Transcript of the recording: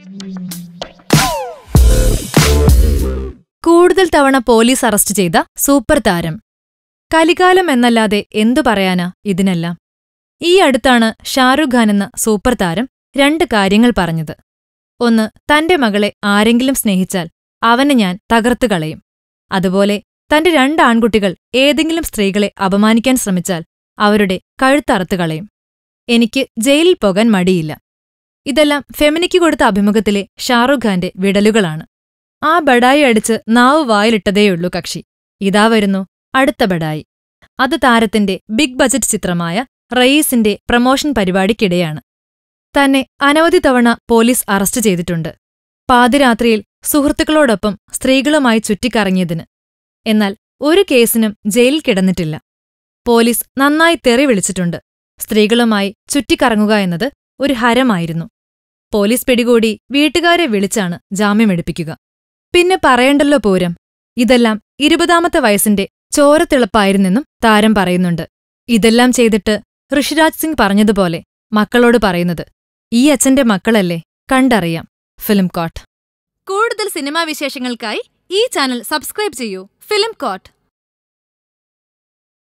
കൂടുതൽ തവണ police arrest ചെയ്ത സൂപ്പർ താരം കലികാലം എന്നല്ലാതെ എന്തു പറയാനാ ഇതിനെല്ലാം ഈ അടുത്താണ് ഷാരൂഖ് ഖാൻ എന്ന സൂപ്പർ താരം രണ്ട് കാര്യങ്ങൾ പറഞ്ഞത് ഒന്ന് തന്റെ മകളെ ആരെങ്കിലും സ്നേഹിച്ചാൽ അവനെ ഞാൻ തകർത്തു കളയും അതുപോലെ തന്റെ രണ്ട് ആൺകുട്ടികൾ ഏതെങ്കിലും സ്ത്രീകളെ അപമാനിക്കാൻ ശ്രമിച്ചാൽ അവരുടെ കഴുത്തറുത്തു കളയും എനിക്ക് ജയിലിൽ പോകാൻ മടിയില്ല ഇതെല്ലാം ഫെമിനിക്ക് കൊടുത്ത അഭിമുഖത്തിലെ ഷാറൂഖ് ഖാന്റെ വിടലുകളാണ് ആ ബഡായി അടിച്ച് നാവ് വായിലിട്ടതേയുള്ളൂ കക്ഷി ഇതാ വരുന്നു അടുത്ത ബഡായി അത് താരത്തിന്റെ ബിഗ് ബജറ്റ് ചിത്രമായ റയീസിന്റെ പ്രമോഷൻ പരിപാടിക്കിടെയാണ് തന്നെ അനവധി തവണ പോലീസ് അറസ്റ്റ് ചെയ്തിട്ടുണ്ട് പാതിരാത്രിയിൽ സുഹൃത്തുക്കളോടൊപ്പം സ്ത്രീകളുമായി ചുറ്റിക്കറങ്ങിയതിന് എന്നാൽ ഒരു കേസിനും ജയിലിൽ കിടന്നിട്ടില്ല പോലീസ് നന്നായി തെറി വിളിച്ചിട്ടുണ്ട് സ്ത്രീകളുമായി ചുറ്റിക്കറങ്ങുക എന്നത് ഒരു ഹരമായിരുന്നു പോലീസ് പിടികൂടി വീട്ടുകാരെ വിളിച്ചാണ് ജാമ്യമെടുപ്പിക്കുക പിന്നെ പറയണ്ടല്ലോ പൂരം ഇതെല്ലാം ഇരുപതാമത്തെ വയസ്സിന്റെ ചോരത്തിളപ്പായിരുന്നെന്നും താരം പറയുന്നുണ്ട് ഇതെല്ലാം ചെയ്തിട്ട് ഋഷിരാജ് സിംഗ് പറഞ്ഞതുപോലെ മക്കളോട് പറയുന്നത് ഈ അച്ഛന്റെ മക്കളല്ലേ കണ്ടറിയാം ഫിലിം കോട്ട് കൂടുതൽ സിനിമാ വിശേഷങ്ങൾക്കായി ഈ ചാനൽ സബ്സ്ക്രൈബ് ചെയ്യൂ ഫിലിം കോട്ട്